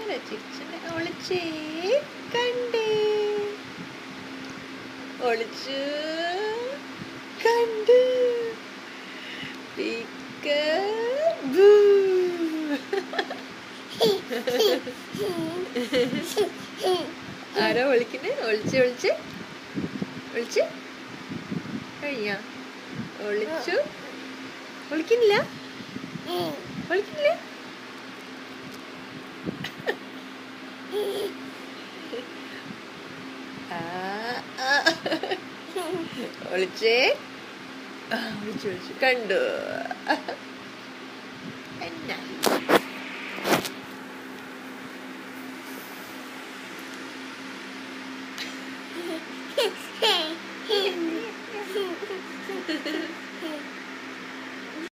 ആരാ ചിരിച്ചനെ ഒളിച്ചേ കണ്ടേ ഒളിച്ചു കണ്ട് Peekaboo. ആരാ വിളിക്കുന്നേ ഒളിച്ച് ഒളിച്ച് ഒളിച്ച് കഴിഞ്ഞ ഒളിച്ചു ഒളിക്കുന്നില്ല ഒളിക്കുന്നില്ല ആ, ആ. ഒളിച്ചേ ആ, ഒളിച്ചു ഒളിച്ചു കണ്ടു എന്നാ